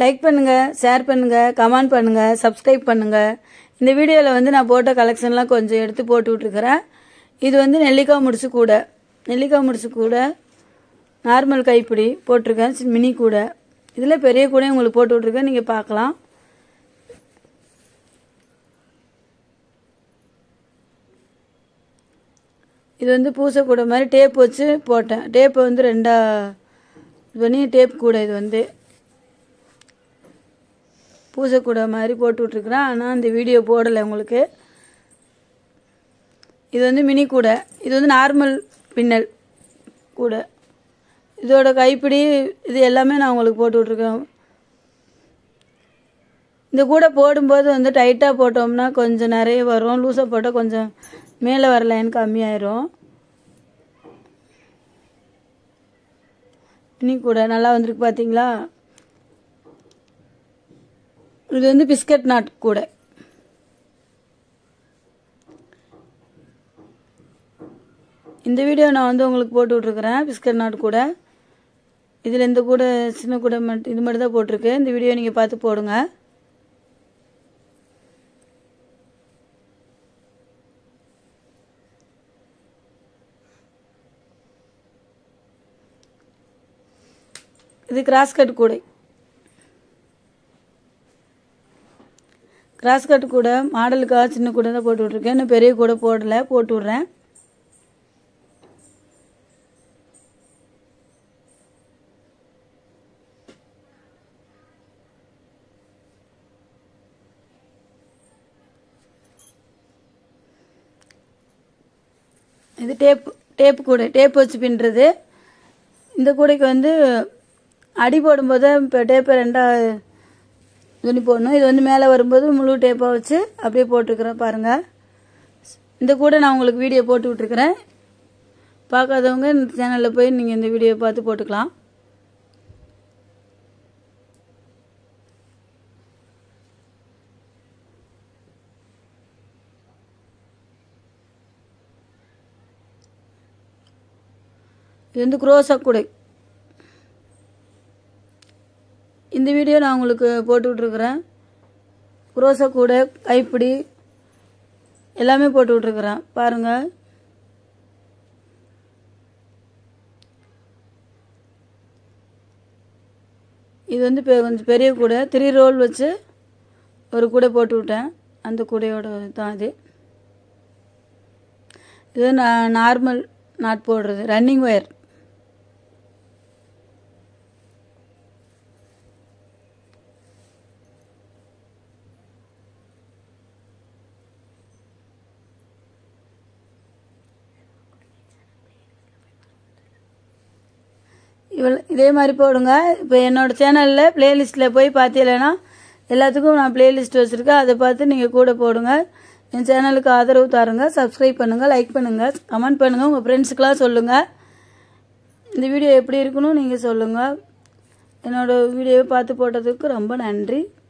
like பண்ணுங்கள் share பண்ணுங்கள் comment பண்ணுங்கள் சப்ஸ்கிரைப் பண்ணுங்கள் இந்த வீடியோவில் வந்து நான் போட்ட கலெக்ஷன்லாம் கொஞ்சம் எடுத்து போட்டு விட்ருக்கிறேன் இது வந்து நெல்லிக்காய் முடிச்சு கூட நெல்லிக்காய் முடிச்சு கூட நார்மல் கைப்பிடி போட்டிருக்கேன் சி- மினி கூடை இதில் பெரிய கூடையும் உங்களுக்கு போட்டு விட்ருக்கேன் நீங்கள் பார்க்கலாம் இது வந்து பூசை கூடை மாதிரி டேப் வச்சு போட்டேன் டேப்பை வந்து ரெண்டா இது பண்ணி டேப் கூடை இது வந்து பூசை கூடை மாதிரி போட்டு விட்ருக்குறேன் ஆனால் இந்த வீடியோ போடலை உங்களுக்கு இது வந்து மினி கூடை இது வந்து நார்மல் பின்னல் கூடை இதோட கைப்பிடி இது எல்லாமே நான் உங்களுக்கு போட்டு விட்ருக்கேன் இந்த கூடை போடும்போது வந்து டைட்டாக போட்டோம்னா கொஞ்சம் நிறைய வரும் லூஸாக போட்டால் கொஞ்சம் மேலே வர லைன் கம்மியாயிரும் இனி கூட நல்லா வந்திருக்கு பார்த்தீங்களா இது வந்து பிஸ்கட் நாட் கூடை இந்த வீடியோ நான் வந்து உங்களுக்கு போட்டு விட்ருக்குறேன் பிஸ்கட் நாட் கூட இதில் இந்த கூட சின்ன கூட மட்டும் இது மட்டும் தான் போட்டிருக்கு இந்த வீடியோ நீங்கள் பார்த்து போடுங்க இது கிராஸ் கட் கூடை கிராஸ் கட் கூட மாடலுக்காக சின்ன கூட தான் போட்டு விட்ருக்கேன் இன்னும் பெரிய கூட போடலை போட்டு விட்றேன் இது டேப் டேப் கூடை டேப் வச்சு பின்னுறது இந்த கூடைக்கு வந்து அடி போடும்போது இப்போ டேப்பை ரெண்டா துணி போடணும் இது வந்து மேலே வரும்போது முழு டேப்பாக வச்சு அப்படியே போட்டுருக்குறேன் பாருங்கள் இந்த கூடை நான் உங்களுக்கு வீடியோ போட்டு விட்ருக்குறேன் பார்க்காதவங்க இந்த சேனலில் போய் நீங்கள் இந்த வீடியோ பார்த்து போட்டுக்கலாம் இது வந்து குரோசா கூடை இந்த வீடியோ நான் உங்களுக்கு போட்டு விட்ருக்குறேன் குரோசா கூடை கைப்பிடி எல்லாமே போட்டு விட்ருக்குறேன் பாருங்கள் இது வந்து பெ கொஞ்சம் பெரிய கூடை த்ரீ ரோல் வச்சு ஒரு கூடை போட்டு விட்டேன் அந்த கூடையோட தான் இது இது நான் நார்மல் நாட் போடுறது ரன்னிங் ஒயர் இவள் இதே மாதிரி போடுங்க இப்போ என்னோட சேனலில் பிளேலிஸ்ட்டில் போய் பார்த்தீங்கன்னா எல்லாத்துக்கும் நான் பிளேலிஸ்ட் வச்சுருக்கேன் அதை பார்த்து நீங்கள் கூட போடுங்க என் சேனலுக்கு ஆதரவு தாருங்க சப்ஸ்கிரைப் பண்ணுங்கள் லைக் பண்ணுங்கள் கமெண்ட் பண்ணுங்கள் உங்கள் ஃப்ரெண்ட்ஸுக்கெலாம் சொல்லுங்கள் இந்த வீடியோ எப்படி இருக்குன்னு நீங்கள் சொல்லுங்கள் என்னோட வீடியோவை பார்த்து போட்டதுக்கு ரொம்ப நன்றி